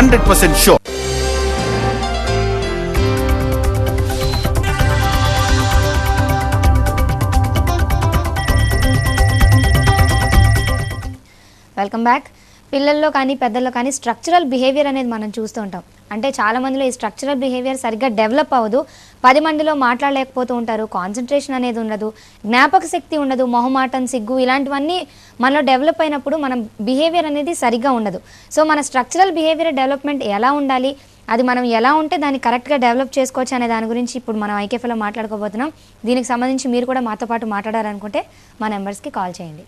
Hundred percent show welcome back పిల్లల్లో కానీ పెద్దల్లో కానీ స్ట్రక్చరల్ బిహేవియర్ అనేది మనం చూస్తూ ఉంటాం అంటే చాలా మందిలో ఈ స్ట్రక్చరల్ బిహేవియర్ సరిగ్గా డెవలప్ అవ్వదు పది మందిలో మాట్లాడలేకపోతూ ఉంటారు కాన్సన్ట్రేషన్ అనేది ఉండదు జ్ఞాపక శక్తి ఉండదు మొహమాటం సిగ్గు ఇలాంటివన్నీ మనలో డెవలప్ అయినప్పుడు మనం బిహేవియర్ అనేది సరిగ్గా ఉండదు సో మన స్ట్రక్చరల్ బిహేవియర్ డెవలప్మెంట్ ఎలా ఉండాలి అది మనం ఎలా ఉంటే దాన్ని కరెక్ట్గా డెవలప్ చేసుకోవచ్చు అనే దాని గురించి ఇప్పుడు మనం ఐకేఫ్లో మాట్లాడుకోబోతున్నాం దీనికి సంబంధించి మీరు కూడా మాతో పాటు మాట్లాడాలనుకుంటే మా నెంబర్స్కి కాల్ చేయండి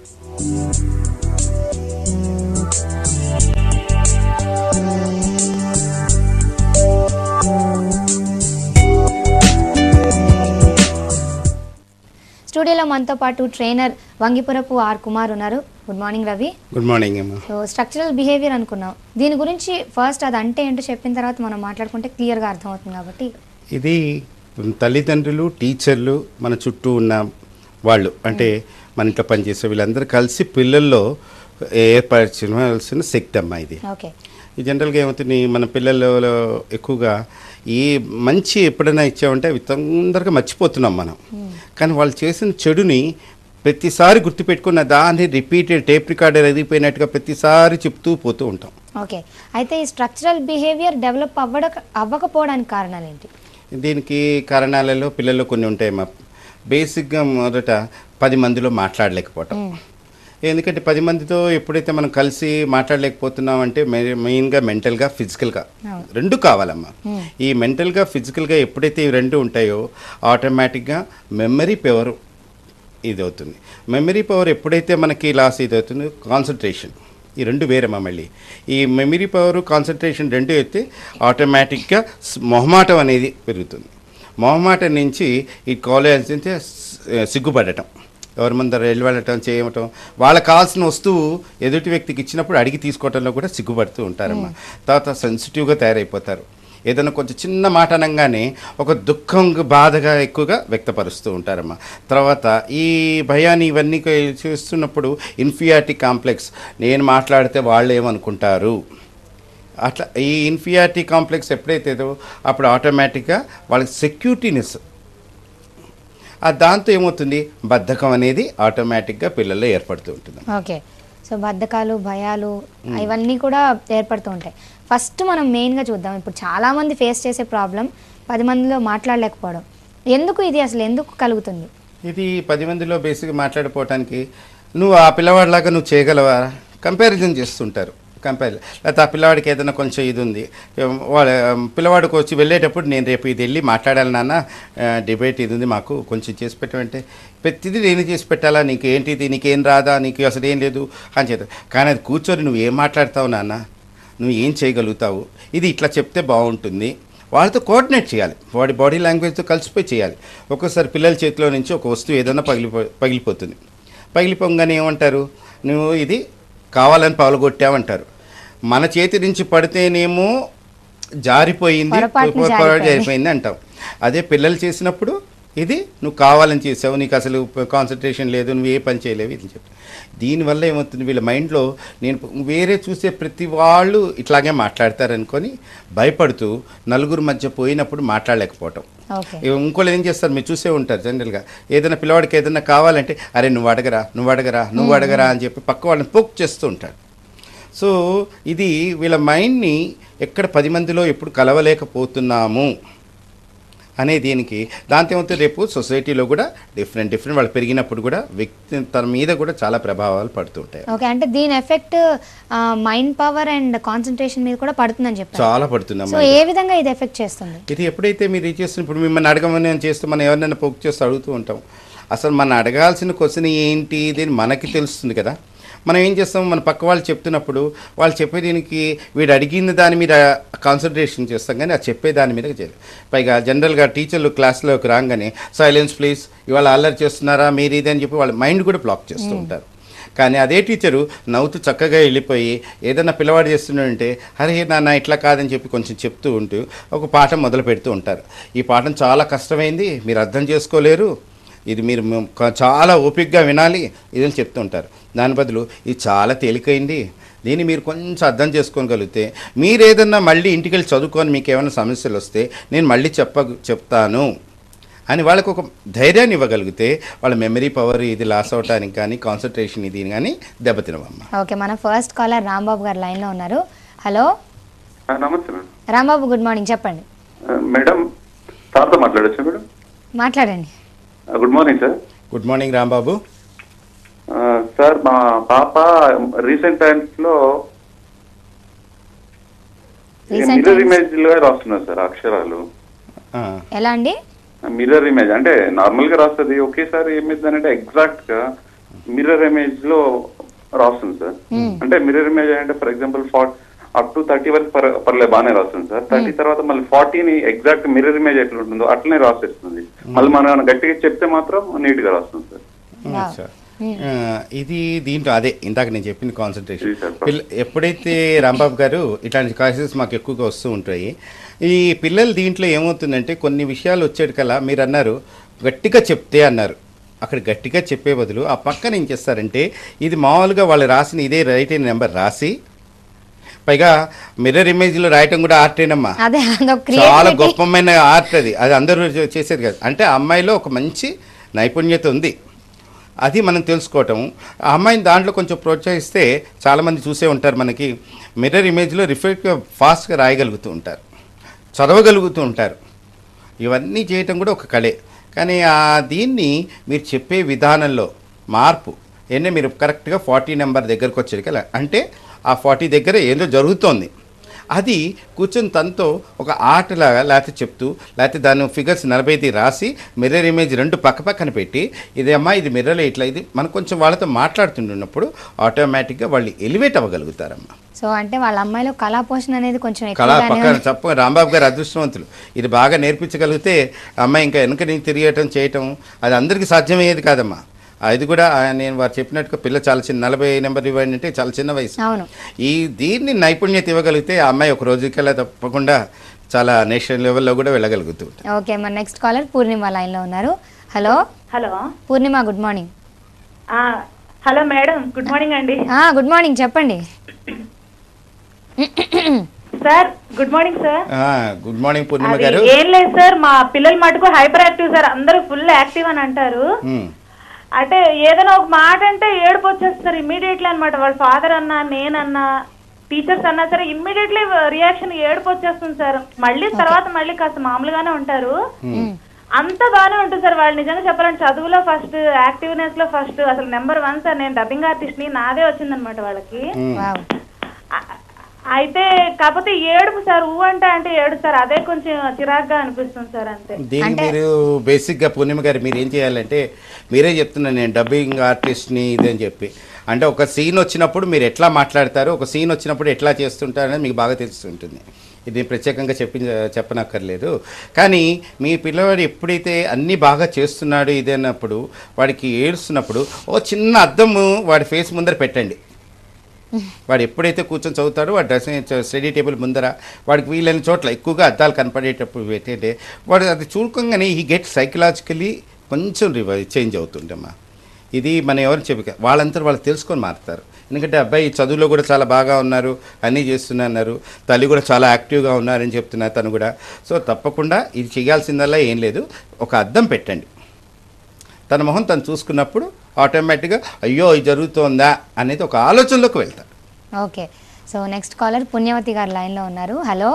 స్టూడియోలో మనతో పాటు ట్రైనర్ వంగిపురపు ఆర్ కుమార్ ఉన్నారు good morning Ravi good morning అమ్మా సో స్ట్రక్చరల్ బిహేవియర్ అనుకున్నాం దీని గురించి ఫస్ట్ అది అంటే ఏంటో చెప్పిన తర్వాత మనం మాట్లాడుకుంటే క్లియర్గా అర్థమవుతుంది కాబట్టి ఇది తల్లిదండ్రులు టీచర్లు మన చుట్టూ ఉన్న వాళ్ళు అంటే మన ఇంట్లో పనిచేసే వీళ్ళందరూ కలిసి పిల్లల్లో ఏర్పరచాల్సిన శక్తి అమ్మా ఇది ఓకే ఈ జనరల్గా ఏమవుతుంది మన పిల్లలలో ఎక్కువగా ఈ మంచి ఎప్పుడైనా ఇచ్చామంటే అవి తొందరగా మర్చిపోతున్నాం మనం కానీ వాళ్ళు చేసిన చెడుని ప్రతిసారి గుర్తుపెట్టుకున్న దాన్ని రిపీటెడ్ టేప్ రికార్డర్ ఎదిగిపోయినట్టుగా ప్రతిసారి చెప్తూ పోతూ ఉంటాం ఓకే అయితే ఈ స్ట్రక్చరల్ బిహేవియర్ డెవలప్ అవ్వడ అవ్వకపోవడానికి కారణాలు ఏంటి దీనికి కారణాలలో పిల్లల్లో కొన్ని ఉంటాయమ్మా బేసిక్గా మొదట పది మందిలో మాట్లాడలేకపోవటం ఎందుకంటే పది మందితో ఎప్పుడైతే మనం కలిసి మాట్లాడలేకపోతున్నాం అంటే మెయిన్గా మెంటల్గా ఫిజికల్గా అవును. రెండు కావాలమ్మా ఈ మెంటల్గా ఫిజికల్గా ఎప్పుడైతే ఇవి రెండు ఉంటాయో ఆటోమేటిక్గా మెమరీ పవర్ ఇది అవుతుంది మెమరీ పవర్ ఎప్పుడైతే మనకి లాస్ ఇది అవుతుందో కాన్సన్ట్రేషన్ ఈ రెండు వేరమ్మా మళ్ళీ ఈ మెమరీ పవర్ కాన్సన్ట్రేషన్ రెండు అయితే ఆటోమేటిక్గా స్- మొహమాటం అనేది పెరుగుతుంది మొహమాటం నుంచి ఈ కాలేజ్ అంటే స్- సిగ్గుపడటం ఎవరి ముందర వెళ్ళటం చేయటం వాళ్ళకి కావాల్సిన వస్తువు ఎదుటి వ్యక్తికి ఇచ్చినప్పుడు అడిగి తీసుకోవడంలో కూడా సిగ్గుపడుతూ ఉంటారమ్మా తర్వాత సెన్సిటివ్గా తయారైపోతారు ఏదైనా కొంచెం చిన్న మాట అనగానే ఒక దుఃఖం బాధగా ఎక్కువగా వ్యక్తపరుస్తూ ఉంటారమ్మా తర్వాత ఈ భయాన్ని ఇవన్నీ క- చేస్తున్నప్పుడు ఇన్ఫియారిటీ కాంప్లెక్స్ నేను మాట్లాడితే వాళ్ళు ఏమనుకుంటారు అట్లా ఈ ఇన్ఫియారిటీ కాంప్లెక్స్ ఎప్పుడైతేదో అప్పుడు ఆటోమేటిక్గా వాళ్ళకి సెక్యూరిటీనెస్ ఆ దాంతో ఏమవుతుంది బద్ధకం అనేది ఆటోమేటిక్గా పిల్లల్లో ఏర్పడుతూ ఉంటుంది ఓకే సో బద్ధకాలు భయాలు ఇవన్నీ కూడా ఏర్పడుతూ ఉంటాయి ఫస్ట్ మనం మెయిన్గా చూద్దాం ఇప్పుడు చాలామంది ఫేస్ చేసే ప్రాబ్లం పది మందిలో మాట్లాడలేకపోవడం ఎందుకు ఇది అసలు ఎందుకు కలుగుతుంది ఇది పది మందిలో బేసిక్గా మాట్లాడిపోవటానికి నువ్వు ఆ పిల్లవాడిలాగా నువ్వు చేయగలవా కంపారిజన్ చేస్తుంటారు కంపేర్ లేకపోతే ఆ పిల్లవాడికి ఏదైనా కొంచెం ఇది ఉంది ఏం, వాళ్ళ పిల్లవాడికి వచ్చి వెళ్ళేటప్పుడు నేను రేపు ఇది వెళ్ళి మాట్లాడాలి నాన్న డిబేట్ ఇది ఉంది మాకు కొంచెం చేసి పెట్టమంటే ప్రతిదీ నేను చేసి పెట్టాలా నీకు ఏంటిది నీకేం రాదా నీకు అసలు ఏం లేదు అని చెప్తా కానీ అది కూర్చొని నువ్వు ఏం మాట్లాడతావు నాన్న నువ్వు ఏం చేయగలుగుతావు ఇది ఇట్లా చెప్తే బాగుంటుంది వాళ్ళతో కోఆర్డినేట్ చేయాలి వాడి బాడీ లాంగ్వేజ్తో కలిసిపోయి చేయాలి ఒక్కోసారి పిల్లల చేతిలో నుంచి ఒక వస్తువు ఏదైనా పగిలిపో పగిలిపోతుంది పగిలిపోగానే ఏమంటారు నువ్వు ఇది కావాలని పగలగొట్టావంటారు మన చేతి నుంచి పడితేనేమో జారిపోయింది పొరపాటున పొరపాటు జారిపోయింది. జారిపోయింది అంటాం అదే పిల్లలు చేసినప్పుడు ఇది నువ్వు కావాలని చేసావు నీకు అసలు కాన్సన్ట్రేషన్ లేదు నువ్వు ఏ పని చేయలేవు ఇది చెప్పి దీనివల్ల ఏమవుతుంది వీళ్ళ మైండ్లో నేను వేరే చూసే ప్రతి వాళ్ళు ఇట్లాగే మాట్లాడతారనుకొని భయపడుతూ నలుగురు మధ్య పోయినప్పుడు మాట్లాడలేకపోవటం ఓకే ఇంకోళ్ళు ఏం చేస్తారు మీరు చూసే ఉంటారు జనరల్గా ఏదైనా పిల్లవాడికి ఏదైనా కావాలంటే అరే నువ్వు అడగరా నువ్వు అడగరా నువ్వు అడగరా అని చెప్పి పక్క వాళ్ళని పోక్ చేస్తూ ఉంటాడు సో ఇది వీళ్ళ మైండ్ని ఎక్కడ పది మందిలో ఎప్పుడు కలవలేకపోతున్నాము అనే దీనికి దాంతో ఏమవుతుంది రేపు సొసైటీలో కూడా డిఫరెంట్ డిఫరెంట్ వాళ్ళు పెరిగినప్పుడు కూడా వ్యక్తి తన మీద కూడా చాలా ప్రభావాలు పడుతుంటాయి ఓకే అంటే దీని effect mind power and concentration మీద కూడా పడుతుందని చెప్పారు చాలా సో పడుతుందమ్మా ఏ విధంగా ఇది ఎఫెక్ట్ చేస్తుంది ఇది ఎప్పుడైతే మీరు ఇది చేస్తున్న ఇప్పుడు మిమ్మల్ని అడగమని అని చేస్తూ మనం ఎవరినైనా పోక్ చేస్తూ అడుగుతూ ఉంటాం అసలు మనం అడగాల్సిన క్వశ్చన్ ఏంటి ఇది అని మనకి తెలుస్తుంది కదా మనం ఏం చేస్తాం మన పక్క వాళ్ళు చెప్తున్నప్పుడు వాళ్ళు చెప్పే దీనికి వీడు అడిగిన దాని మీద కాన్సన్ట్రేషన్ చేస్తాం కానీ ఆ చెప్పే దాని మీద చేయరు పైగా జనరల్గా టీచర్లు క్లాస్లోకి రాగానే సైలెన్స్ ప్లీజ్ ఇవాళ అల్లరి చేస్తున్నారా మీరు ఇది అని చెప్పి వాళ్ళ మైండ్ కూడా బ్లాక్ చేస్తూ ఉంటారు కానీ అదే టీచరు నవ్వుతూ చక్కగా వెళ్ళిపోయి ఏదైనా పిల్లవాడు చేస్తున్నాడంటే అరే నాన్న ఇట్లా కాదని చెప్పి కొంచెం చెప్తూ ఉంటూ ఒక పాఠం మొదలు పెడుతూ ఉంటారు ఈ పాఠం చాలా కష్టమైంది మీరు అర్థం చేసుకోలేరు ఇది మీరు మ- క- చాలా ఓపికగా వినాలి ఇదని చెప్తూ ఉంటారు దాని బదులు ఇది చాలా తేలికైంది దీన్ని మీరు కొంచెం అర్థం చేసుకోగలిగితే మీరు ఏదన్నా మళ్ళీ ఇంటికి వెళ్ళి చదువుకొని మీకు ఏమైనా సమస్యలు వస్తే నేను మళ్ళీ చెప్ప చెప్తాను అని వాళ్ళకు ఒక ధైర్యాన్ని ఇవ్వగలిగితే వాళ్ళ మెమరీ పవర్ ఇది లాస్ అవడానికి కానీ కాన్సన్ట్రేషన్ ఇది కానీ దెబ్బతినవమ్మ ఓకే మన ఫస్ట్ కాలర్ రాంబాబు గారు లైన్లో ఉన్నారు హలో ఆ, నమస్తే మేడం రాంబాబు గుడ్ మార్నింగ్ చెప్పండి ఆ, మేడం సార్తో మాట్లాడచ్చా మేడం మాట్లాడండి ఆ, good morning sir good morning Rambabu ఆ, సార్ మా పాప రీసెంట్ టైమ్స్ లో Recent మిర్రర్ times? ఇమేజ్ గా రాస్తున్నారు సార్ అక్షరాలు ఆ, ఎలా అండి మిర్రర్ ఇమేజ్ అంటే నార్మల్ గా రాస్తుంది ఒకేసారి ఏమైంది అంటే ఎగ్జాక్ట్ గా మిర్రర్ ఇమేజ్ లో రాస్తుంది సార్ అంటే మిర్రర్ ఇమేజ్ అంటే ఫర్ ఎగ్జాంపుల్ ఫార్ట్ అప్ టు థర్టీ వరకు పర్- పర్లే బాగానే రాస్తుంది సార్ థర్టీ తర్వాత మళ్ళీ ఫార్టీని ఎగ్జాక్ట్ మిర్రర్ ఇమేజ్ ఎట్లా ఉంటుందో అట్లనే రాసేస్తుంది మళ్ళీ మనం గట్టిగా చెప్తే మాత్రం నీట్ గా రాస్తుంది సార్ Wow. సార్. ఆ, ఇది దీంట్లో అదే ఇందాక నేను చెప్పింది కాన్సన్ట్రేషన్ ఇది సార్. పిల్ల ఎప్పుడైతే రాంబాబు గారు ఇట్లాంటి కాసెస్ మాకు ఎక్కువగా వస్తూ ఉంటాయి ఈ పిల్లలు దీంట్లో ఏమవుతుందంటే కొన్ని విషయాలు వచ్చేటికల్లా మీరు అన్నారు గట్టిగా చెప్తే అన్నారు అక్కడ గట్టిగా చెప్పే బదులు ఆ పక్కన ఏం చేస్తారంటే ఇది మామూలుగా వాళ్ళు రాసిన ఇదే రైట్ అయిన నెంబర్ రాసి పైగా మిర్రర్ ఇమేజ్లో రాయటం కూడా ఆర్టేనమ్మా అదే అదొక చాలా క్రియేటివిటీ గొప్పమైన ఆర్ట్ అది అది అందరూ చే- చేసేది కాదు అంటే ఆ అమ్మాయిలో ఒక మంచి నైపుణ్యత ఉంది అది మనం తెలుసుకోవటం ఆ అమ్మాయిని దాంట్లో కొంచెం ప్రోత్సహిస్తే చాలామంది చూసే ఉంటారు మనకి మిర్రర్ ఇమేజ్లో రిఫ్లెక్ట్గా ఫాస్ట్గా రాయగలుగుతూ ఉంటారు చదవగలుగుతూ ఉంటారు ఇవన్నీ చేయటం కూడా ఒక కళే కానీ ఆ దీన్ని మీరు చెప్పే విధానంలో మార్పు ఏంటంటే మీరు కరెక్ట్గా ఫార్టీ నెంబర్ దగ్గరకు వచ్చేది కదా అంటే ఆ ఫార్టీ దగ్గర ఏదో జరుగుతోంది అది కూర్చొని తనతో ఒక ఆటలాగా లేకపోతే చెప్తూ లేకపోతే దాని ఫిగర్స్ నలభై ఐదు రాసి మిర్రర్ ఇమేజ్ రెండు పక్క పక్కన పెట్టి ఇది అమ్మా ఇది మిర్రర్ ఇట్లా ఇది మనం కొంచెం వాళ్ళతో మాట్లాడుతుంటున్నప్పుడు ఆటోమేటిక్గా వాళ్ళు ఎలివేట్ అవ్వగలుగుతారమ్మా సో అంటే వాళ్ళ అమ్మాయిలో కళా పోషణ అనేది కొంచెం కళా ఎక్కువగానే పక్కన ఉంది. చెప్ప రాంబాబు గారు అదృష్టవంతులు ఇది బాగా నేర్పించగలిగితే అమ్మాయి ఇంకా వెనక నుంచి తిరగటం చేయటం అది అందరికీ సాధ్యమయ్యేది కాదమ్మా అది కూడా ఆ, నేను వారు చెప్పినట్టుగా పిల్ల చాలా చిన్న నలభై నెంబర్ ఇవ్వండి అంటే చాలా చిన్న వయసు అవును ఈ దీన్ని నైపుణ్యత ఇవ్వగలిగితే ఆ అమ్మాయి ఒక రోజుకల్లా తప్పకుండా చాలా నేషనల్ లెవెల్లో కూడా వెళ్ళగలుగుతూ ఉంటుంది ఓకే మన నెక్స్ట్ కాలర్ పూర్ణిమ లైన్లో ఉన్నారు hello hello Purnima good morning ఆ, హలో మేడం గుడ్ మార్నింగ్ అండి గుడ్ మార్నింగ్ చెప్పండి సార్ గుడ్ మార్నింగ్ సార్ ఆ, గుడ్ మార్నింగ్ పూర్ణిమ అది గారు ఏం లేదు సార్ మా పిల్లల మటుకు హైపర్ యాక్టివ్ సార్ అందరూ ఫుల్ యాక్టివ్ అని అంటారు ఉమ్, అంటే ఏదైనా ఒక మాట అంటే ఏడుపు వచ్చేస్తారు ఇమ్మీడియట్లీ అన్నమాట వాళ్ళ ఫాదర్ అన్నా నేనన్నా టీచర్స్ అన్నా సరే ఇమ్మీడియట్లీ రియాక్షన్ ఏడుపు వచ్చేస్తుంది సార్ మళ్ళీ తర్వాత మళ్ళీ కాస్త మామూలుగానే ఉంటారు అంత బాగానే ఉంటుంది సార్ వాళ్ళు నిజంగా చెప్పాలంటే చదువులో ఫస్ట్ యాక్టివ్నెస్ లో ఫస్ట్ అసలు నెంబర్ వన్ సార్ నేను డబ్బింగ్ ఆర్టిస్ట్ ని నాదే వచ్చిందనమాట వాళ్ళకి ఉమ్. వావ్ ఆ- అయితే కాకపోతే ఏడుపు సార్ ఊ అంటే అంటే ఏడు సార్ అదే కొంచెం చిరాగ్గా అనిపిస్తుంది సార్ అంతే దీనికి మీరు బేసిక్గా పూర్ణిమ గారు మీరు ఏం చేయాలంటే మీరే చెప్తున్నాను నేను డబ్బింగ్ ఆర్టిస్ట్ని ఇదని చెప్పి అంటే ఒక సీన్ వచ్చినప్పుడు మీరు ఎట్లా మాట్లాడతారు ఒక సీన్ వచ్చినప్పుడు ఎట్లా చేస్తుంటారనేది మీకు బాగా తెలుస్తుంటుంది ఇది ప్రత్యేకంగా చెప్పి చెప్పనక్కర్లేదు కానీ మీ పిల్లవాడు ఎప్పుడైతే అన్నీ బాగా చేస్తున్నాడు ఇది అన్నప్పుడు వాడికి ఏడుస్తున్నప్పుడు ఓ చిన్న అద్దము వాడి ఫేస్ ముందర పెట్టండి వాడు ఎప్పుడైతే కూర్చొని చదువుతాడో వాడు డ్రెస్సింగ్ స్టడీ టేబుల్ ముందర వాడికి వీలైన చోట్ల ఎక్కువగా అద్దాలు కనపడేటప్పుడు పెట్టేటే వాడు అది చూడకంగానే ఈ గెట్ సైకలాజికలీ కొంచెం రివై చేంజ్ అవుతుందమ్మా ఇది మనం ఎవరు చెప్పి వాళ్ళంతా వాళ్ళు తెలుసుకొని మారుతారు ఎందుకంటే అబ్బాయి చదువులో కూడా చాలా బాగా ఉన్నారు అన్నీ చేస్తున్నారు తల్లి కూడా చాలా యాక్టివ్గా ఉన్నారని చెప్తున్నారు తను కూడా సో తప్పకుండా ఇది చేయాల్సిందల్లా ఏం లేదు ఒక అద్దం పెట్టండి తన మొహం తను చూసుకున్నప్పుడు ఆటోమేటిక్గా అయ్యో ఇది జరుగుతోందా అనేది ఒక ఆలోచనలోకి వెళ్తాడు okay so next caller Punyavathi garu లైన్లో ఉన్నారు hello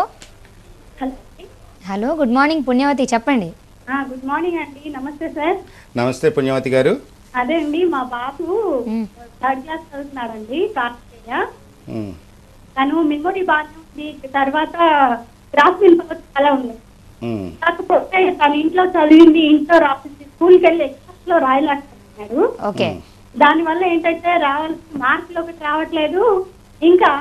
hello good morning Punyavathi చెప్పండి గుడ్ మార్నింగ్ అండి నమస్తే సార్ నమస్తే పుణ్యవతి గారు అదే అండి మా బాబు మ్. థర్డ్ క్లాస్ చదువుతున్నాడండి కార్తికేయ ఉమ్, తను మెమొరీ బాగానే ఉంది తర్వాత రాసిన పవర్ చాలా ఉంది ఉమ్, కాకపోతే తను ఇంట్లో చదివింది ఇంట్లో రాసింది స్కూల్కి వెళ్ళి ఎగ్జామ్స్ లో రాయలేకపోతున్నాడు ఓకే దానివల్ల ఏంటంటే రావాల్సిన మార్కులు ఒకటి రావట్లేదు ఇంకా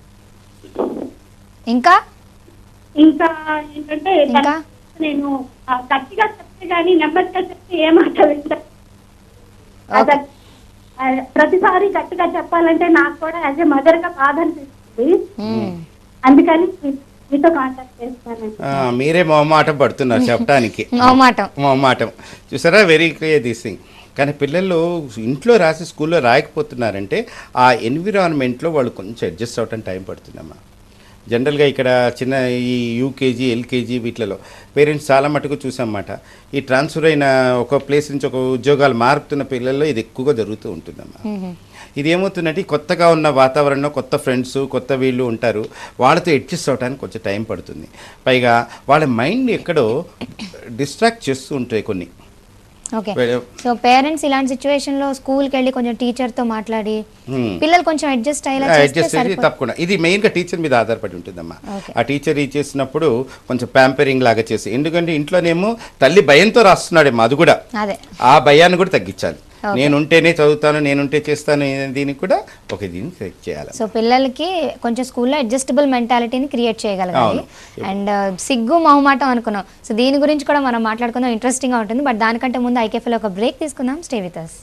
ఇంకా ఇంకా ఏంటంటే తన- ఇంకా? నేను ఆ, గట్టిగా చెప్తే గానీ నెమ్మదిగా చెప్తే ఏ మాట వింటాడు ఓకే అద- ఆ, ప్రతిసారి గట్టిగా చెప్పాలంటే నాకు కూడా యాజ్ ఏ మదర్ గా బాధ అనిపిస్తుంది మ్మ్. అందుకని మీ- మీతో కాంటాక్ట్ చేస్తానండి ఆ, మీరే మొహమాటం పడుతున్నారు చెప్పడానికి మొహమాటం మొహమాటం చూసారా వెరీ క్లియర్ దిస్ థింగ్ కానీ పిల్లలు ఇంట్లో రాసి స్కూల్లో రాయకపోతున్నారంటే ఆ ఎన్విరాన్మెంట్లో వాళ్ళు కొంచెం అడ్జస్ట్ అవ్వటం టైం పడుతుందమ్మా జనరల్గా ఇక్కడ చిన్న ఈ యూకేజీ ఎల్కేజీ వీటిలలో పేరెంట్స్ చాలా మటుకు చూసామన్నమాట ఈ ట్రాన్స్ఫర్ అయిన ఒక ప్లేస్ నుంచి ఒక ఉద్యోగాలు మారుతున్న పిల్లల్లో ఇది ఎక్కువగా జరుగుతూ ఉంటుందమ్మా ఇది ఏమవుతుందంటే ఈ కొత్తగా ఉన్న వాతావరణంలో కొత్త ఫ్రెండ్స్ కొత్త వీళ్ళు ఉంటారు వాళ్ళతో అడ్జస్ట్ అవ్వడానికి కొంచెం టైం పడుతుంది పైగా వాళ్ళ మైండ్ ఎక్కడో డిస్ట్రాక్ట్ చేస్తూ ఉంటాయి కొన్ని ఓకే వె- సో పేరెంట్స్ ఇలాంటి సిచ్యువేషన్ లో స్కూల్కి వెళ్ళి కొంచెం టీచర్ తో మాట్లాడి Hmm. పిల్లలు కొంచెం అడ్జస్ట్ అయ్యేలా చేస్తే అడ్జస్ట్ చేసి సరిపోతుంది తప్పకుండా ఇది మెయిన్గా టీచర్ మీద ఆధారపడి ఉంటుందమ్మా Okay. ఆ టీచర్ ఇది చేసినప్పుడు కొంచెం ప్యాంపరింగ్ లాగా చేసి ఎందుకంటే ఇంట్లోనేమో తల్లి భయంతో రాస్తున్నాడేమో అది కూడా అదే ఆ భయాన్ని కూడా తగ్గించాలి Okay. నేనుంటేనే చదువుతాను నేనుంటే చేస్తాను దీనికి కూడా ఒక దీన్ని సెట్ చేయాలి సో పిల్లలకి కొంచెం స్కూల్లో అడ్జస్టబుల్ మెంటాలిటీని క్రియేట్ చేయగలగాలి అవును. అండ్ సిగ్గు మొహమాటం అనుకున్నాం సో దీని గురించి కూడా మనం మాట్లాడుకుందాం ఇంట్రెస్టింగ్గా ఉంటుంది బట్ దానికంటే ముందు ఐకేఫ్లో ఒక బ్రేక్ తీసుకుందాం స్టే విత్ అస్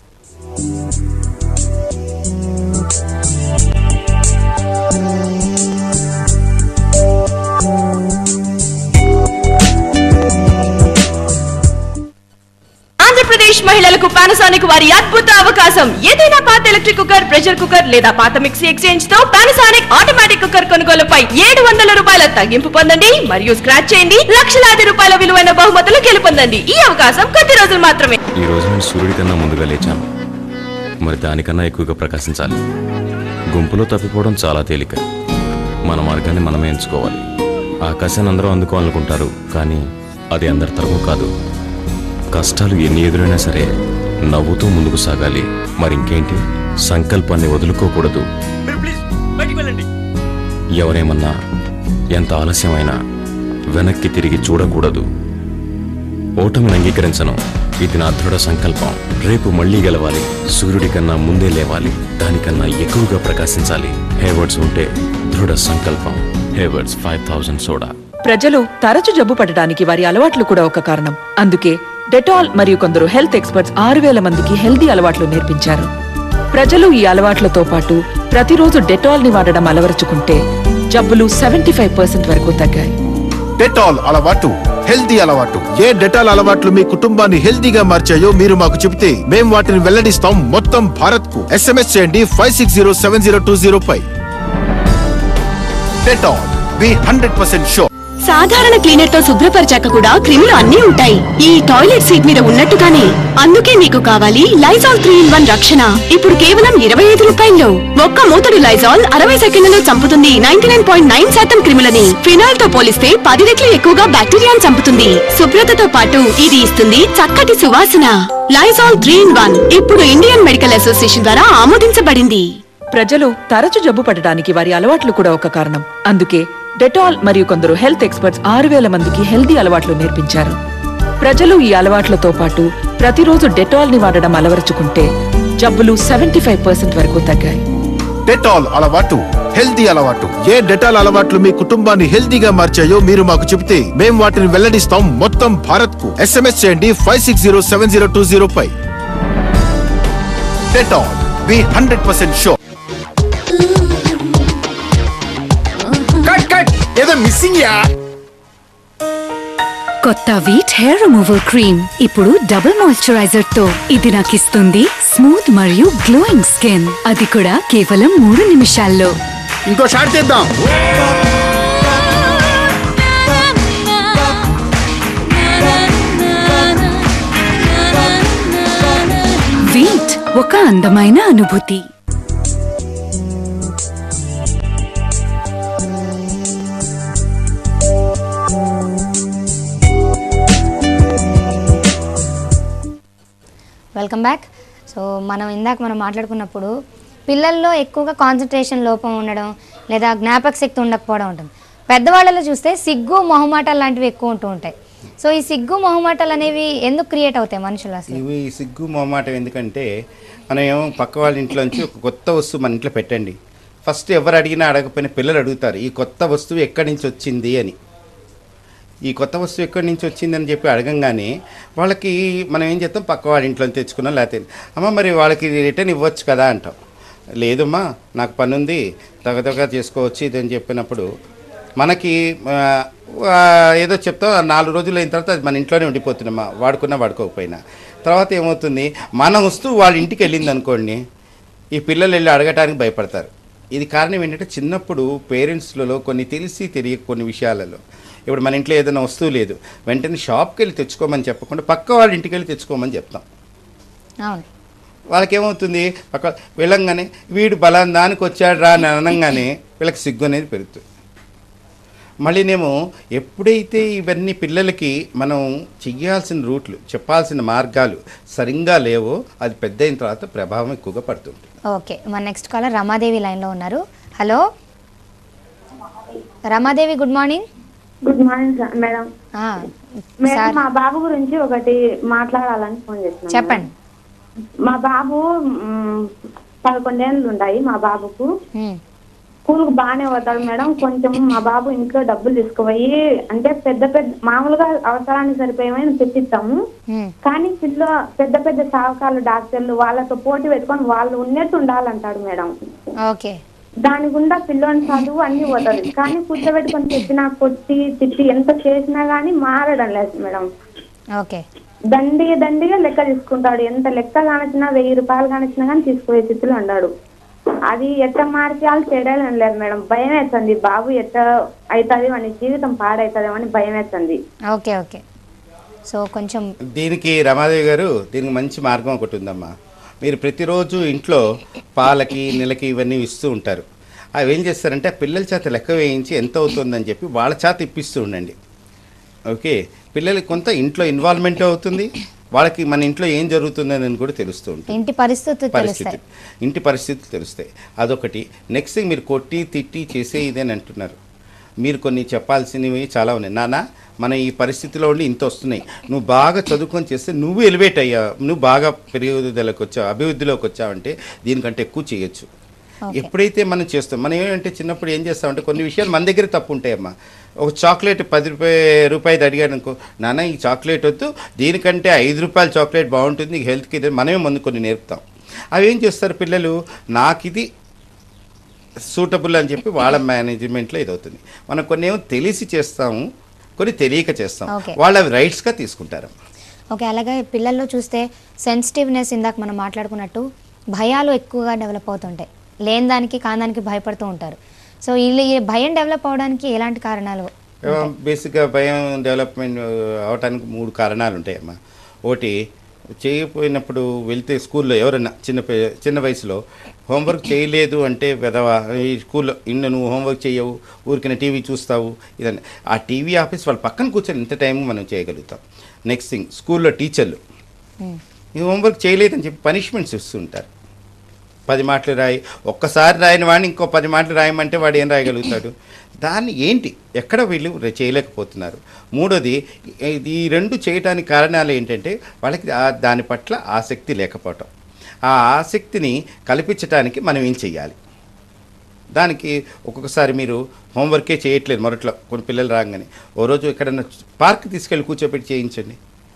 ఆంధ్రప్రదేశ్ మహిళలకు పానసానిక్ వారి అద్భుత అవకాశం ఏదైనా పాత ఎలక్ట్రిక్ కుక్కర్ ప్రెషర్ కుక్కర్ లేదా పాత మిక్సీ ఎక్స్చేంజ్ తో పానసానిక్ ఆటోమేటిక్ కుక్కర్ కొనుగోలుపై ఏడు వందల రూపాయల తగ్గింపు పొందండి మరియు స్క్రాచ్ చేయండి లక్షలాది రూపాయల విలువైన బహుమతులు గెలుపొందండి ఈ అవకాశం కొద్ది రోజులు మాత్రమే ఈ రోజు నేను సూర్యుడి కన్నా ముందుగా లేచాను మరి దానికన్నా ఎక్కువగా ప్రకాశించాలి గుంపులో తప్పిపోవడం చాలా తేలిక మన మార్గాన్ని మనమే ఎంచుకోవాలి ఆకాశాన్ని అందరూ అందుకోవాలనుకుంటారు కానీ అది అందరి తరము కాదు కష్టాలు ఎన్ని ఎదురైనా సరే నవ్వుతూ ముందుకు సాగాలి మరి ఇంకేంటి సంకల్పాన్ని వదులుకోకూడదు ఎవరేమన్నా ఎంత ఆలస్యమైనా వెనక్కి తిరిగి చూడకూడదు ఓటమిని అంగీకరించను ఇది నా దృఢ సంకల్పం రేపు మళ్ళీ గెలవాలి సూర్యుడి కన్నా ముందే లేవాలి దానికన్నా ఎక్కువగా ప్రకాశించాలి హేవర్డ్స్ ఉంటే దృఢ సంకల్పం హేవర్డ్స్ ఫైవ్ థౌజండ్ సోడా ప్రజలు తరచు జబ్బు పడడానికి వారి అలవాట్లు కూడా ఒక కారణం అందుకే డెటాల్ మరియు కొందరు హెల్త్ ఎక్స్పర్ట్స్ ఆరు వేల మందికి హెల్దీ అలవాట్లు నేర్పించారు ప్రజలు ఈ అలవాట్లతో పాటు ప్రతిరోజు డెటాల్ ని వాడడం అలవరుచుకుంటే జబ్బులు సెవెంటీ ఫైవ్ పర్సెంట్ వరకు తగ్గాయి డెటాల్ అలవాటు హెల్దీ అలవాటు ఏ డెటాల్ అలవాట్లు మీ కుటుంబాన్ని హెల్దీగా మార్చాయో మీరు మాకు చెబితే మేం వాటిని వెల్లడిస్తాం మొత్తం భారత్ కు ఎస్ఎంఎస్ చేయండి five six zero seven zero two zero పై Dettol B hundred percent show సాధారణ క్లీనర్ తో శుభ్రపరిచాక కూడా క్రిములు అన్నీ ఉంటాయి ఈ టాయిలెట్ సీట్ మీద ఉన్నట్టుగానే అందుకే మీకు కావాలి లైజాల్ త్రీ ఇన్ వన్ రక్షణ ఇప్పుడు కేవలం ఇరవై ఐదు రూపాయల్లో ఒక్క మూతడు లైజాల్ అరవై సెకండ్లలో చంపుతుంది నైన్టీ నైన్ పాయింట్ నైన్ శాతం క్రిములని ఫినాయిల్ తో పోలిస్తే పది రెట్లు ఎక్కువగా బ్యాక్టీరియాను చంపుతుంది శుభ్రతతో పాటు ఇది ఇస్తుంది చక్కటి సువాసన లైజాల్ త్రీ ఇన్ వన్ ఇప్పుడు ఇండియన్ మెడికల్ అసోసియేషన్ ద్వారా ఆమోదించబడింది ప్రజలు తరచు జబ్బు పడడానికి వారి అలవాట్లు కూడా ఒక కారణం అందుకే డెటాల్ మరియు కొందరు హెల్త్ ఎక్స్పర్ట్స్ ఆరు వేల మందికి హెల్దీ అలవాట్లు నేర్పించారు ప్రజలు ఈ అలవాట్లతో పాటు ప్రతిరోజు డెటాల్ ని వాడడం అలవరుచుకుంటే జబ్బులు సెవెంటీ ఫైవ్ పర్సెంట్ వరకు తగ్గాయి డెటాల్ అలవాటు హెల్దీ అలవాటు ఏ డెటాల్ అలవాట్లు మీ కుటుంబాన్ని హెల్దీగా మార్చాయో మీరు మాకు చెబితే మేం వాటిని వెల్లడిస్తాం మొత్తం భారత్ కు ఎస్ఎంఎస్ చేయండి five six zero seven zero two zero పై Dettol B hundred percent show cut cut ఏదో మిస్సింగ్ యా కొత్త వీట్ హెయిర్ రిమూవల్ క్రీమ్ ఇప్పుడు డబుల్ మాయిశ్చరైజర్ తో ఇది నాకు ఇస్తుంది స్మూత్ మరియు గ్లోయింగ్ స్కిన్ అది కూడా కేవలం మూడు నిమిషాల్లో ఇంకో షాట్ చేద్దాం వీట్ ఒక అందమైన అనుభూతి వెల్కమ్ బ్యాక్ సో మనం ఇందాక మనం మాట్లాడుకున్నప్పుడు పిల్లల్లో ఎక్కువగా కాన్సన్ట్రేషన్ లోపం ఉండడం లేదా జ్ఞాపక శక్తి ఉండకపోవడం ఉంటుంది పెద్దవాళ్ళలో చూస్తే సిగ్గు మొహమాటాలు లాంటివి ఎక్కువ ఉంటూ ఉంటాయి సో ఈ సిగ్గు మొహమాటాలు అనేవి ఎందుకు క్రియేట్ అవుతాయి మనుషులు అసలు ఇవి సిగ్గు మొహమాటం ఎందుకంటే మనం ఏమో పక్క వాళ్ళ ఇంట్లోంచి ఒక కొత్త వస్తువు మన ఇంట్లో పెట్టండి ఫస్ట్ ఎవరు అడిగినా అడగకపోయినా పిల్లలు అడుగుతారు ఈ కొత్త వస్తువు ఎక్కడి నుంచి వచ్చింది అని ఈ కొత్త వస్తువు ఎక్కడి నుంచి వచ్చిందని చెప్పి అడగంగానే వాళ్ళకి మనం ఏం చేస్తాం పక్క వాళ్ళ ఇంట్లో తెచ్చుకున్నాం లేకపోతే అమ్మ మరి వాళ్ళకి రిటర్న్ ఇవ్వచ్చు కదా అంటాం లేదమ్మా నాకు పని ఉంది తగతగా చేసుకోవచ్చు ఇది అని చెప్పినప్పుడు మనకి ఆ, ఆ, ఏదో చెప్తాం ఆ నాలుగు రోజులు అయిన తర్వాత అది మన ఇంట్లోనే ఉండిపోతున్నామా వాడుకున్నా వాడుకోకపోయినా తర్వాత ఏమవుతుంది మన వస్తువు వాళ్ళ ఇంటికి వెళ్ళింది అనుకోండి ఈ పిల్లలు వెళ్ళి అడగటానికి భయపడతారు ఇది కారణం ఏంటంటే చిన్నప్పుడు పేరెంట్స్లలో కొన్ని తెలిసి తెలియక కొన్ని విషయాలలో ఇప్పుడు మన ఇంట్లో ఏదైనా వస్తువు లేదు వెంటనే షాప్కి వెళ్ళి తెచ్చుకోమని చెప్పకుండా పక్క వాళ్ళ ఇంటికి వెళ్ళి తెచ్చుకోమని చెప్తాం అవును వాళ్ళకి ఏమవుతుంది పక్క వెళ్ళంగానే వీడు బలాన్ దానికి వచ్చాడు రా అని అనగానే వీళ్ళకి సిగ్గు అనేది పెరుగుతుంది మళ్ళీనేమో ఎప్పుడైతే ఇవన్నీ పిల్లలకి మనం చెయ్యాల్సిన రూట్లు చెప్పాల్సిన మార్గాలు సరిగ్గా లేవో అది పెద్ద అయిన తర్వాత ప్రభావం ఎక్కువగా పడుతుంది ఓకే మన నెక్స్ట్ కాలర్ రమాదేవి లైన్లో ఉన్నారు hello Ramadevi good morning good morning sir madam ఆ, మేడం సార్ మా బాబు గురించి ఒకటి మాట్లాడాలని ఫోన్ చేస్తున్నాను చెప్పండి మా బాబు మ్, పదకొండేళ్ళు ఉన్నాయి మా బాబుకు ఉమ్, స్కూల్ కు బాగానే పోతాడు మేడం కొంచెం మా బాబు ఇంట్లో డబ్బులు తీసుకుపోయి అంటే పెద్ద పెద్ద మామూలుగా అవసరానికి సరిపోయేమని తెచ్చిస్తాము ఉమ్, కానీ పిల్ల పెద్ద పెద్ద సావకాలు డాక్టర్లు వాళ్ళతో పోటీ పెట్టుకొని వాళ్ళు ఉన్నట్టు ఉండాలంటాడు మేడం ఓకే దాని గుండా పిల్లోని చదువు అన్ని పోతుంది కానీ కూర్చోబెట్టుకొని చెప్పినా కొట్టి తిట్టి ఎంత చేసినా గానీ మారడం లేదు మేడం ఓకే దండిగా దండిగా లెక్క తీసుకుంటాడు ఎంత లెక్క కానొచ్చినా వెయ్యి రూపాయలు కానొచ్చినా కానీ తీసుకునే స్థితిలో ఉన్నాడు అది ఎట్ట మార్చాలి చేయడం లేదు మేడం భయం వేస్తుంది బాబు ఎట్ట అవుతుంది అని జీవితం పాడవుతుంది అని భయం వేస్తుంది ఓకే ఓకే సో కొంచెం దీనికి రమాదేవి గారు దీనికి మంచి మార్గం ఒకటి ఉందమ్మా మీరు ప్రతిరోజు ఇంట్లో పాలకి నెలకి ఇవన్నీ ఇస్తూ ఉంటారు అవి ఏం చేస్తారంటే ఆ పిల్లల చేత లెక్క వేయించి ఎంత అవుతుందని చెప్పి వాళ్ళ చేత ఇప్పిస్తూ ఉండండి ఓకే పిల్లలకి కొంత ఇంట్లో ఇన్వాల్వ్మెంట్ అవుతుంది వాళ్ళకి మన ఇంట్లో ఏం జరుగుతుందని కూడా తెలుస్తూ ఉంటుంది ఇంటి పరిస్థితులు పరిస్థితి తెలుస్తాయి ఇంటి పరిస్థితులు తెలుస్తాయి అదొకటి నెక్స్ట్ థింగ్ మీరు కొట్టి తిట్టి చేసే ఇదేని అంటున్నారు మీరు కొన్ని చెప్పాల్సినవి చాలా ఉన్నాయి నాన్న మన ఈ పరిస్థితిలో ఉండి ఇంత వస్తున్నాయి నువ్వు బాగా చదువుకొని చేస్తే నువ్వు ఎలివేట్ అయ్యావు నువ్వు బాగా పెరుగుదలకు వచ్చావు అభివృద్ధిలోకి వచ్చావంటే దీనికంటే ఎక్కువ చేయొచ్చు ఎప్పుడైతే మనం చేస్తాం మనం ఏంటంటే చిన్నప్పుడు ఏం చేస్తామంటే కొన్ని విషయాలు మన దగ్గర తప్పు ఉంటాయమ్మా ఒక చాక్లెట్ పది రూపాయ రూపాయలు అడిగాడు అనుకో నాన్న ఈ చాక్లెట్ వద్దు దీనికంటే ఐదు రూపాయల చాక్లెట్ బాగుంటుంది నీకు హెల్త్కి ఇది మనమే ముందు కొన్ని నేర్పుతాం అవి ఏం చేస్తారు పిల్లలు నాకు ఇది సూటబుల్ అని చెప్పి వాళ్ళ మేనేజ్మెంట్లో ఇది అవుతుంది మనం కొన్ని ఏమో తెలిసి చేస్తాము కొన్ని తెలియక చేస్తాం Okay. వాళ్ళు అవి రైట్స్గా తీసుకుంటారు ఓకే అలాగే పిల్లల్లో చూస్తే సెన్సిటివ్నెస్ ఇందాక మనం మాట్లాడుకున్నట్టు భయాలు ఎక్కువగా డెవలప్ అవుతుంటాయి లేని దానికి కాని భయపడుతూ ఉంటారు సో వీళ్ళు ఈ భయం డెవలప్ అవడానికి ఎలాంటి కారణాలు బేసిక్గా భయం డెవలప్మెంట్ అవడానికి మూడు కారణాలు ఉంటాయమ్మా ఒకటి చేయకపోయినప్పుడు వెళ్తే స్కూల్లో ఎవరైనా చిన్న పి- చిన్న వయసులో హోంవర్క్ చేయలేదు అంటే వెదవా ఈ స్కూల్లో ఇన్న నువ్వు హోంవర్క్ చేయవు ఊరికిన టీవీ చూస్తావు ఇదని ఆ టీవీ ఆఫీస్ వాళ్ళ పక్కన కూర్చొని ఇంత టైం మనం చేయగలుగుతాం నెక్స్ట్ థింగ్ స్కూల్లో టీచర్లు ఈ హోంవర్క్ చేయలేదని చెప్పి పనిష్మెంట్స్ ఇస్తుంటారు పది మాటలు రాయి ఒక్కసారి రాయని వాడిని ఇంకో పది మాటలు రాయమంటే వాడు ఏం రాయగలుగుతాడు దాన్ని ఏంటి ఎక్కడ వీళ్ళు రే- చేయలేకపోతున్నారు మూడోది ఈ- ఈ రెండు చేయటానికి కారణాలు ఏంటంటే వాళ్ళకి ఆ- దాని పట్ల ఆసక్తి లేకపోవటం ఆ ఆసక్తిని కల్పించడానికి మనం ఏం చెయ్యాలి దానికి ఒక్కొక్కసారి మీరు హోంవర్కే చేయట్లేదు మొదట్లో కొన్ని పిల్లలు రాగానే ఓ రోజు ఎక్కడన్నా పార్క్ తీసుకెళ్ళి కూర్చోబెట్టి చేయించండి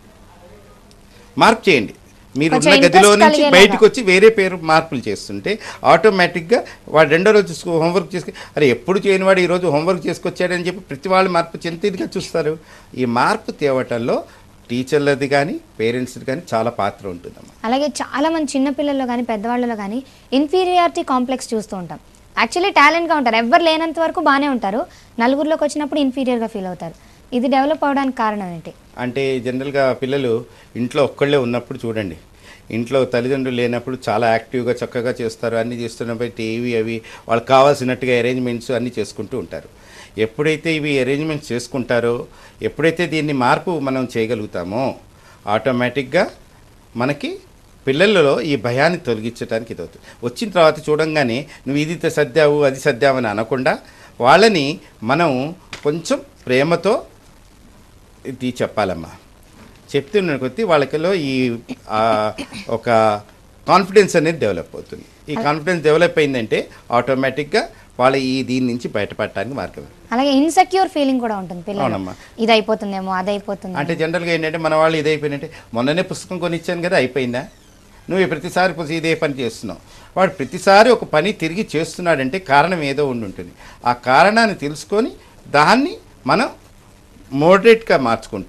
మార్పు చేయండి మీరు కొంచెం ఉన్న గదిలో interest నుంచి కలిగేలాగా. బయటకు వచ్చి వేరే పేరు మార్పులు చేస్తుంటే ఆటోమేటిక్గా వాడు రెండో రోజు స్కూ- హోంవర్క్ చేసుకు అరే ఎప్పుడు చేయని వాడు ఈరోజు హోంవర్క్ చేసుకొచ్చాడని చెప్పి ప్రతి వాళ్ళు మార్పు చెంతేదిగా చూస్తారు ఈ మార్పు తేవటంలో టీచర్లది కానీ పేరెంట్స్ది కానీ చాలా పాత్ర ఉంటుందమ్మా అలాగే చాలా మంది చిన్నపిల్లల్లో కానీ పెద్దవాళ్ళలో కానీ ఇన్ఫీరియారిటీ కాంప్లెక్స్ చూస్తూ ఉంటాం యాక్చువల్లీ టాలెంట్గా ఉంటారు ఎవరు లేనంత వరకు బాగానే ఉంటారు నలుగురిలోకి వచ్చినప్పుడు ఇన్ఫీరియర్గా ఫీల్ అవుతారు ఇది డెవలప్ అవడానికి కారణం ఏంటి అంటే జనరల్గా పిల్లలు ఇంట్లో ఒక్కళ్ళే ఉన్నప్పుడు చూడండి ఇంట్లో తల్లిదండ్రులు లేనప్పుడు చాలా యాక్టివ్గా చక్కగా చేస్తారు అన్నీ చేస్తున్నప్పుడు టీవీ అవి వాళ్ళకి కావాల్సినట్టుగా అరేంజ్మెంట్స్ అన్నీ చేసుకుంటూ ఉంటారు ఎప్పుడైతే ఇవి అరేంజ్మెంట్స్ చేసుకుంటారో ఎప్పుడైతే దీన్ని మార్పు మనం చేయగలుగుతామో ఆటోమేటిక్గా మనకి పిల్లలలో ఈ భయాన్ని తొలగించడానికి ఇది అవుతుంది వచ్చిన తర్వాత చూడంగానే నువ్వు ఇది సర్దావు అది సర్దావు అని అనకుండా వాళ్ళని మనం కొంచెం ప్రేమతో ఇది చెప్పాలమ్మా చెప్తున్న కొద్దీ వాళ్ళకిలో ఈ ఆ, ఒక కాన్ఫిడెన్స్ అనేది డెవలప్ అవుతుంది ఈ కాన్ఫిడెన్స్ డెవలప్ అయిందంటే ఆటోమేటిక్గా వాళ్ళ ఈ దీని నుంచి బయటపడటానికి మార్గం అలాగే ఇన్సెక్యూర్ ఫీలింగ్ కూడా ఉంటుంది పిల్లలు అవునమ్మా. ఇది అయిపోతుందేమో అది అయిపోతుంది అంటే జనరల్గా ఏంటంటే మన వాళ్ళు ఇదైపోయినట్టే మొన్ననే పుస్తకం కొనిచ్చాను కదా అయిపోయిందా నువ్వు ప్రతిసారి పుస్తకం ఇదే పని చేస్తున్నావు వాడు ప్రతిసారి ఒక పని తిరిగి చేస్తున్నాడంటే కారణం ఏదో ఉండి ఉంటుంది ఆ కారణాన్ని తెలుసుకొని దాన్ని మనం మోడరేట్గా మార్చుకుంటే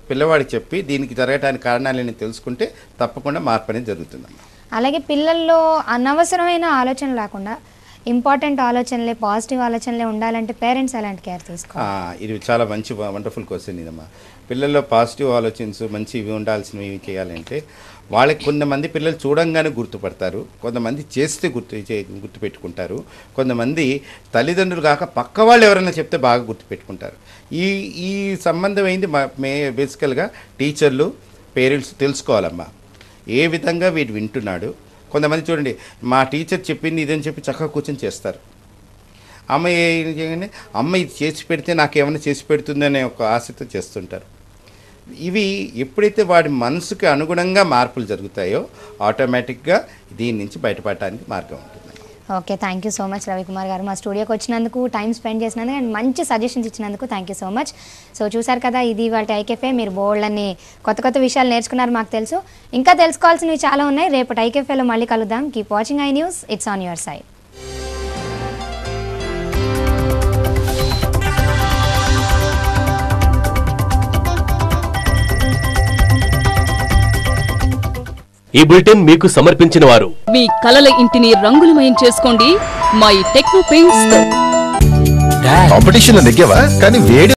పిల్లవాడికి చెప్పి దీనికి జరగడానికి కారణాలని తెలుసుకుంటే తప్పకుండా మార్పు అనేది జరుగుతుందమ్మా అలాగే పిల్లల్లో అనవసరమైన ఆలోచన లేకుండా ఇంపార్టెంట్ ఆలోచనలే పాజిటివ్ ఆలోచనలే ఉండాలంటే పేరెంట్స్ ఎలాంటి కేర్ తీసుకోవాలి ఆ, ఇది చాలా మంచి వండర్ఫుల్ క్వశ్చన్ ఇదమ్మా పిల్లల్లో పాజిటివ్ ఆలోచన్స్ మంచి ఇవి ఉండాల్సినవి ఇవి చేయాలంటే వాళ్ళకి కొంతమంది పిల్లలు చూడంగానే గుర్తుపడతారు కొంతమంది చేస్తే గుర్తు చే- గుర్తుపెట్టుకుంటారు కొంతమంది తల్లిదండ్రులు కాక పక్క వాళ్ళు ఎవరైనా చెప్తే బాగా గుర్తుపెట్టుకుంటారు ఈ ఈ సంబంధం అయింది మా మే బేసికల్గా టీచర్లు పేరెంట్స్ తెలుసుకోవాలమ్మా ఏ విధంగా వీడు వింటున్నాడు కొంతమంది చూడండి మా టీచర్ చెప్పింది ఇదని చెప్పి చక్కగా కూర్చొని చేస్తారు అమ్మ ఏం చేయగానే అమ్మ ఇది చేసి పెడితే నాకేమైనా చేసి పెడుతుందనే ఒక ఆశతో చేస్తుంటారు ఇవి ఎప్పుడైతే వాడి మనసుకి అనుగుణంగా మార్పులు జరుగుతాయో ఆటోమేటిక్గా దీని నుంచి బయటపడటానికి మార్గం ఉంటుంది okay thank you so much Ravikumar garu మా స్టూడియోకి వచ్చినందుకు టైం స్పెండ్ చేసినందుకు అండ్ మంచి సజెషన్స్ ఇచ్చినందుకు thank you so much so చూసారు కదా ఇది వాళ్ళ ఐకెఫే మీరు బోల్డ్ అని కొత్త కొత్త విషయాలు నేర్చుకున్నారు మాకు తెలుసు ఇంకా తెలుసుకోవాల్సినవి చాలా ఉన్నాయి రేపు ఐకెఫేలో మళ్ళీ కలుద్దాం keep watching I News it's on your side ఈ బులెటిన్ మీకు సమర్పించిన వారు మీ కలల ఇంటిని రంగులమయం చేసుకోండి మా ఈ టెక్నో పెయింట్స్ తో కాంపిటీషన్ లో నెగ్గావా కానీ వేడి